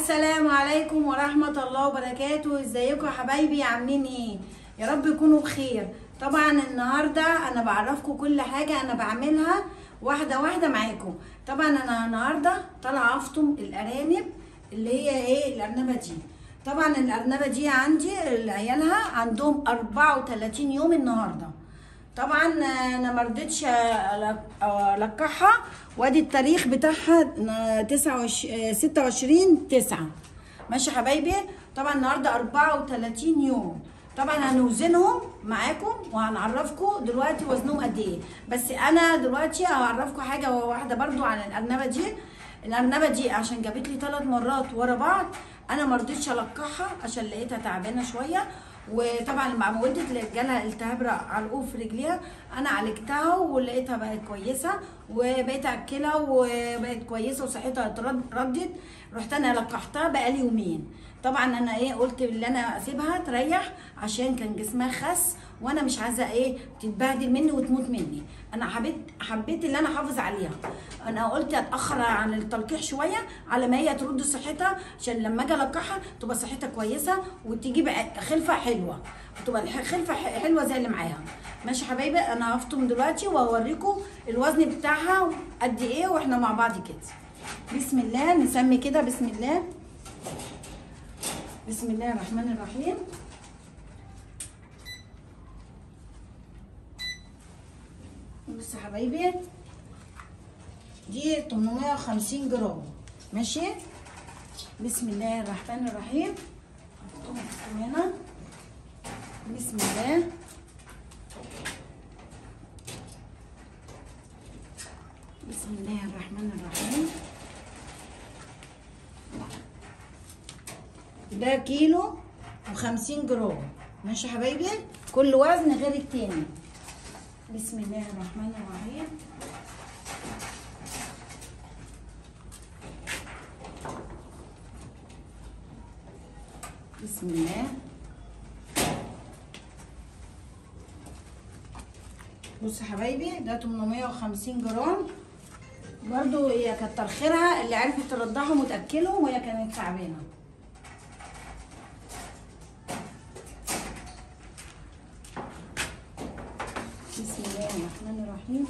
السلام عليكم ورحمة الله وبركاته ازيكم يا حبايبي عاملين ايه يا رب يكونوا بخير طبعا النهاردة انا بعرفكم كل حاجة انا بعملها واحدة واحدة معاكم طبعا انا النهاردة طالعة افطم الارانب اللي هي ايه الارنبة دي طبعا الارنبة دي عندي عيالها عندهم 34 يوم النهارده طبعا انا ما رضيتش القحها وادي التاريخ بتاعها 29 26 9 ماشي يا حبايبي طبعا النهارده 34 يوم طبعا هنوزنهم معاكم وهنعرفكم دلوقتي وزنهم قد ايه بس انا دلوقتي هعرفكم حاجه واحده برضو عن الارنبه دي الارنبه دي عشان جابت لي ثلاث مرات ورا بعض انا ما رضيتش القحها عشان لقيتها تعبانه شويه وطبعا لما ولدت جالها التهاب علقوه في رجليها انا عالجتها ولقيتها بقت كويسه وبقيت اكلها وبقت كويسه وصحتها ردت رحت انا لقحتها بقالي يومين طبعا انا ايه قلت اللي انا اسيبها تريح عشان كان جسمها خس وانا مش عايزه ايه تتبهدل مني وتموت مني انا حبيت حبيت اللي انا احافظ عليها انا قلت اتاخر عن التلقيح شويه على ما هي ترد صحتها عشان لما اجي القحها تبقى صحتها كويسه وتجيب خلفه حلوه وتبقى الخلفه حلوه زي اللي معاها ماشي حبايبي انا هفطم دلوقتي وهوريكم الوزن بتاعها قد ايه واحنا مع بعض كده بسم الله نسمي كده بسم الله بسم الله الرحمن الرحيم بصوا يا حبايبي دي 850 جرام ماشي بسم الله الرحمن الرحيم هنا بسم الله بسم الله الرحمن الرحيم ده كيلو وخمسين جرام ماشي يا حبايبي كل وزن غير التاني بسم الله الرحمن الرحيم بسم الله بصوا يا حبايبي ده 850 جرام برضو هي كتر خيرها اللي عرفت ترضعهم وتاكلهم وهي كانت تعبانه بسم الله الرحمن الرحيم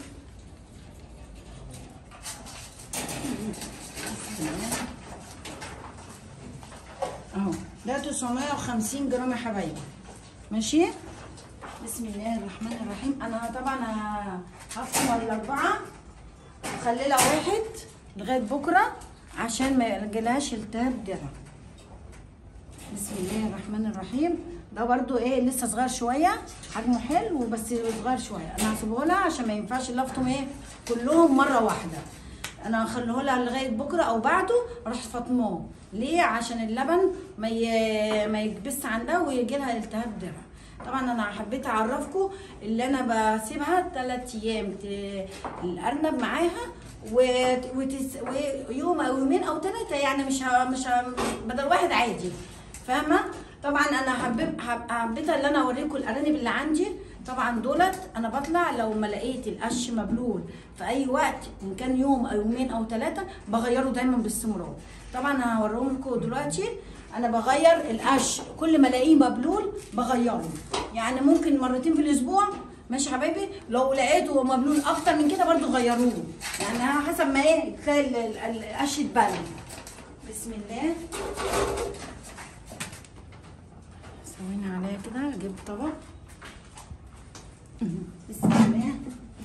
اهو ده 950 جرام يا حبايبي ماشي بسم الله الرحمن الرحيم انا طبعا هفطم الاربعه واخلي لها واحد لغايه بكره عشان ما يجيلهاش التهاب درع بسم الله الرحمن الرحيم ده برضو ايه لسه صغير شويه حجمه حلو بس صغير شويه انا هسيبه لها عشان ما ينفعش لفتهم ايه كلهم مره واحده انا هخليه لها لغايه بكره او بعده اروح فاطماه ليه عشان اللبن ما ي... ما يكبس عندها ويجي لها التهاب درع طبعا انا حبيت اعرفكم اللي انا بسيبها ثلاث ايام ت... الارنب معاها و... وتس... ويوم او يومين او ثلاثه يعني مش ه... مش ه... بدل واحد عادي فاهمه طبعا انا حبيت حبيت ان انا اوريكم الارانب اللي عندي طبعا دولت انا بطلع لو ما لقيت القش مبلول في اي وقت ان كان يوم او يومين او ثلاثه بغيره دايما باستمرار طبعا انا هوريهم لكم دلوقتي انا بغير القش كل ما الاقيه مبلول بغيره يعني ممكن مرتين في الاسبوع ماشي يا حبايبي لو لقيته مبلول اكتر من كده برضو غيروه يعني حسب ما ايه تلاقي القش اتبل بسم الله سوينا عليها كده اجيب طبق بسم الله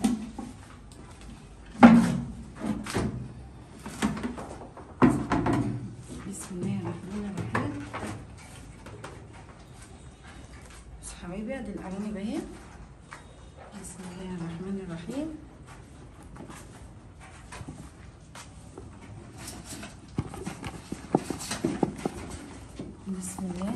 بسم الله الرحمن الرحيم بص حبايبي ادي الارانب اهي بسم الله الرحمن الرحيم بسم الله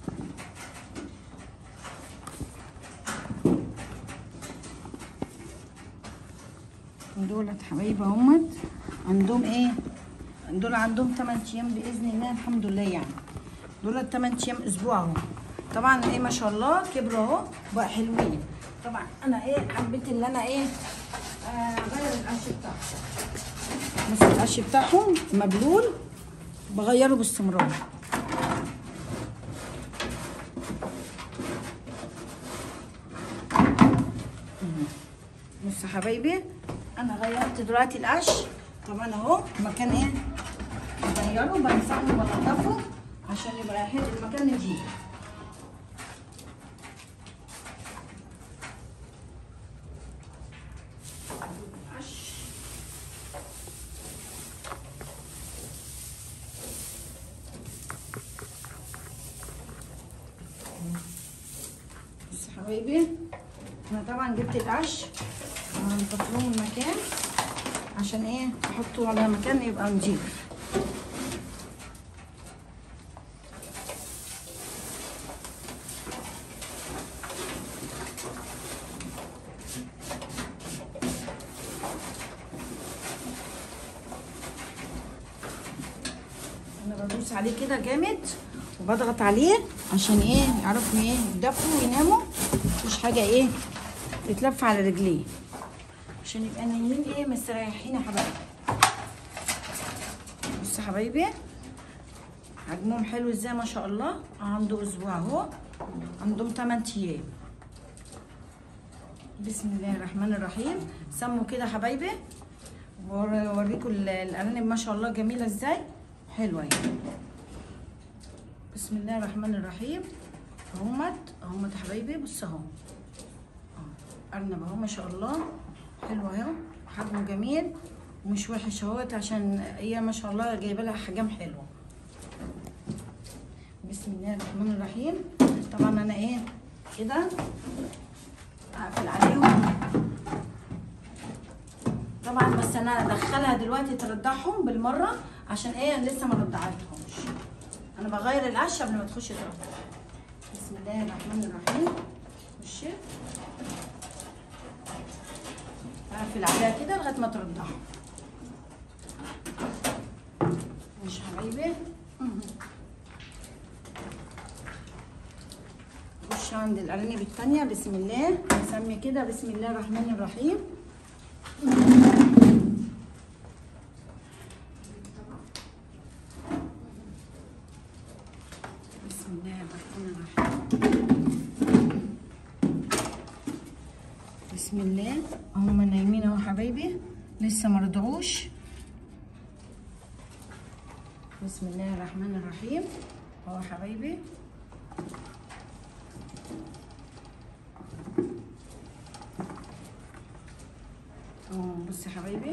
دولت حبايبي اهمت عندهم ايه دول عندهم 8 ايام باذن الله الحمد لله يعني دولت 8 ايام اسبوع اهو طبعا ايه ما شاء الله كبروا اهو بقى حلوين طبعا انا ايه حبيت ان انا ايه اغير القش بتاعهم بس القش بتاعهم مبلول بغيره باستمرار بصوا يا حبايبي انا غيرت دلوقتي القش طبعا اهو المكان ايه بغيره بمسحه وبنضفه عشان يبقى حلو المكان نضيف قش. بصوا يا حبايبي انا طبعا جبت القش هنحط لهم المكان عشان ايه احطه على مكان يبقى نضيف انا بدوس عليه كده جامد وبضغط عليه عشان ايه يعرفوا ايه يدفوا ويناموا مفيش حاجه ايه تتلف على رجليه عشان يبقى نايمين ايه مستريحين يا حبايبي بصوا يا حبايبي حجمهم حلو ازاي ما شاء الله عنده اسبوع اهو عندهم 8 ايام بسم الله الرحمن الرحيم سموا كده يا حبايبي واوريكم ال- الارانب ما شاء الله جميله ازاي حلوه يعني بسم الله الرحمن الرحيم اهمت اهمت يا حبايبي بص اهو أهو. ارنب اهو ما شاء الله حلو اهو حجمه جميل ومش وحش اهوت عشان هي ما شاء الله جايبه لها احجام حلوه بسم الله الرحمن الرحيم طبعا انا ايه كده اقفل عليهم طبعا بس انا ادخلها دلوقتي ترضعهم بالمره عشان ايه أنا لسه ما رضعتهمش انا بغير القش قبل ما تخش ترضع بسم الله الرحمن الرحيم خشي اقفل عليها كده لغايه ما ترضعهم ماشي يا حبايبي مهم. نخش عند الارانب التانية بسم الله نسمي كده بسم الله الرحمن الرحيم بسم الله الرحمن الرحيم بسم الله هم نايمين اهو حبايبي لسه ما رضعوش بسم الله الرحمن الرحيم اهو حبايبي اه بصي يا حبايبي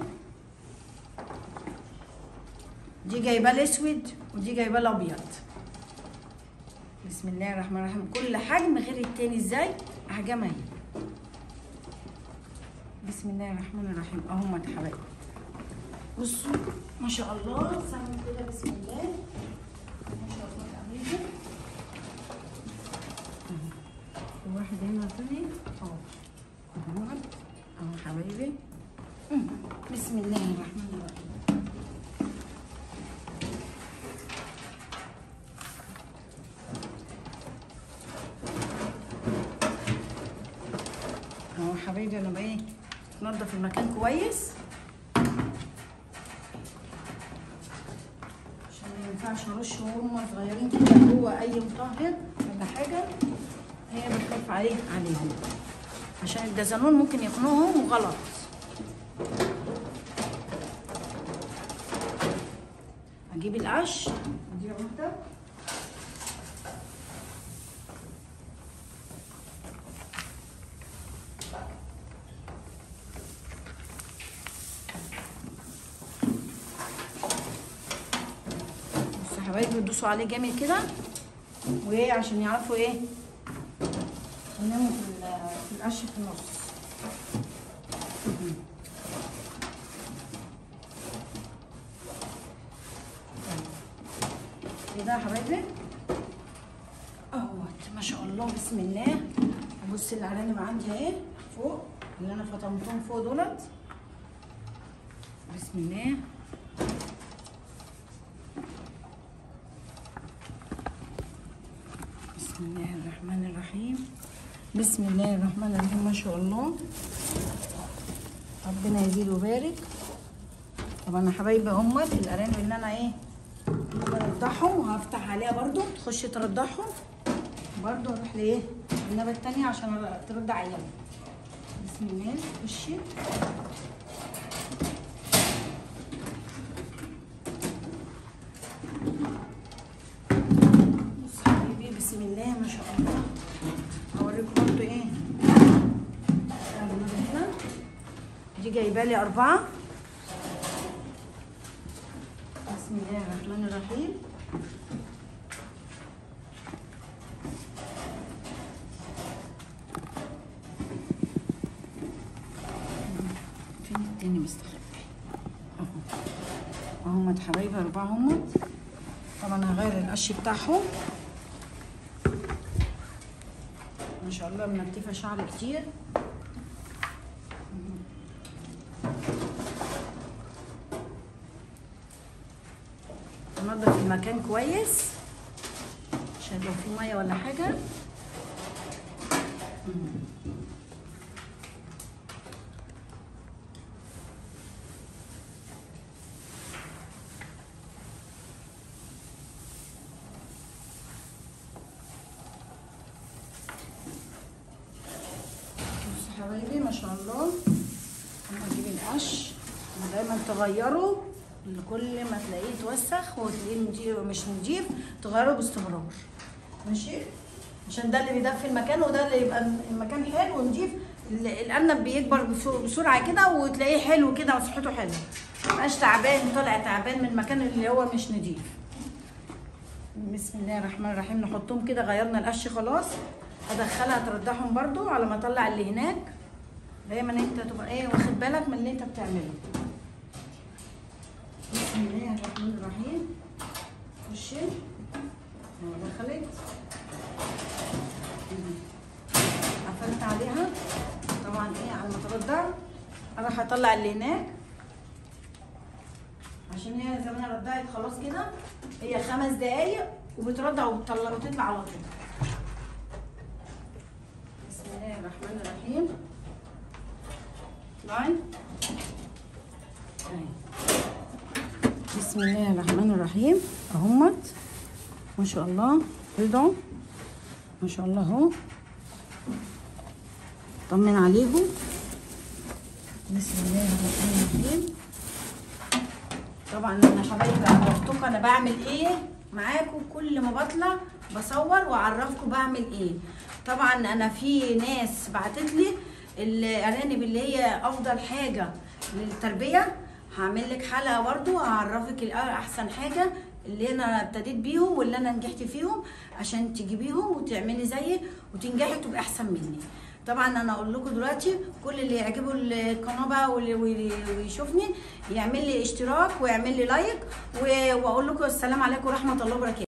دي جايبه الاسود ودي جايبه الابيض بسم الله الرحمن الرحيم كل حجم غير التاني ازاي احجامها اهي بسم الله الرحمن الرحيم اهو يا حبايبي بصوا ما شاء الله سموا كده بسم الله ما شاء الله يا حبايبي أهو. واحد هنا تاني اهو اهو اهو حبايبي مم. بسم الله الرحمن الرحيم اهو حبايبي انا بقى ايه نضف المكان كويس عشان ما ينفعش ارش وهم صغيرين كده جوه اي مطهر ولا حاجه هي بتخاف عليه عليهم عشان الدزنون ممكن يخنقهم غلط اجيب القش دي عمده بصوا يا حبايبي بتدوسوا عليه جامد كده وايه عشان يعرفوا ايه يناموا في ال- في القش في النص كده يا حبايبي اهوت ما شاء الله بسم الله بص الارانب عندي اهي فوق اللي انا فطمتهم فوق دولت بسم الله بسم الله الرحمن الرحيم بسم الله الرحمن الرحيم ما شاء الله ربنا يزيد ويبارك طبعا يا حبايبي همت الارانب اللي انا ايه برضعهم وهفتح عليها برضو تخش ترضعهم برضو اروح لايه النبة التانية عشان ترضع عيالي بسم الله خشي بص حبيبي بسم الله ما شاء الله هوريكم برضو ايه النبة هنا دي جايبه لي اربعه بسم الله الرحمن الرحيم فين التاني مستخبي اهو اهمت حبايبي اربعه همت طبعا هغير القش بتاعهم ما شاء الله منتفه شعر كتير ننضف المكان كويس عشان لو في ميه ولا حاجه بصوا حبايبي ما شاء الله انا اجيب القش دايما تغيره كل ما تلاقيه اتوسخ وتلاقيه نضيف مش نضيف تغيره باستمرار ماشي عشان ده اللي بيدفي المكان وده اللي يبقى المكان حلو ونضيف ال- الارنب بيكبر بسو- بسرعه كده وتلاقيه حلو كده وصحته حلوه مبقاش تعبان طالع تعبان من المكان اللي هو مش نضيف بسم الله الرحمن الرحيم نحطهم كده غيرنا القش خلاص هدخلها ترضعهم برضو على ما اطلع اللي هناك دايما انت تبقى ايه واخد بالك من اللي انت بتعمله بسم الله الرحمن الرحيم خشي اهو دخلت قفلت عليها طبعا ايه على ما ترضع اروح اطلع اللي هناك عشان هي زي ما انا رضعت خلاص كده هي خمس دقايق وبترضع وبتطلع وتطلع على طول بسم الله الرحمن الرحيم لاين أهي. بسم الله الرحمن الرحيم اهمت ما شاء الله رضعوا ما شاء الله اهو طمن عليهم بسم الله الرحمن الرحيم طبعا انا حبايبي عرفتكم انا بعمل ايه معاكم كل ما بطلع بصور واعرفكم بعمل ايه طبعا انا في ناس بعتت لي الارانب اللي هي افضل حاجه للتربيه هعمل لك حلقه برضو هعرفك الأ- احسن حاجه اللي انا ابتديت بيهم واللي انا نجحت فيهم عشان تجيبيهم وتعملي زيي وتنجحي وتبقى احسن مني طبعا انا اقول لكم دلوقتي كل اللي يعجبه القناه بقى واللي واللي- ويشوفني يعمل لي اشتراك ويعمل لي لايك و- واقول لكم السلام عليكم ورحمه الله وبركاته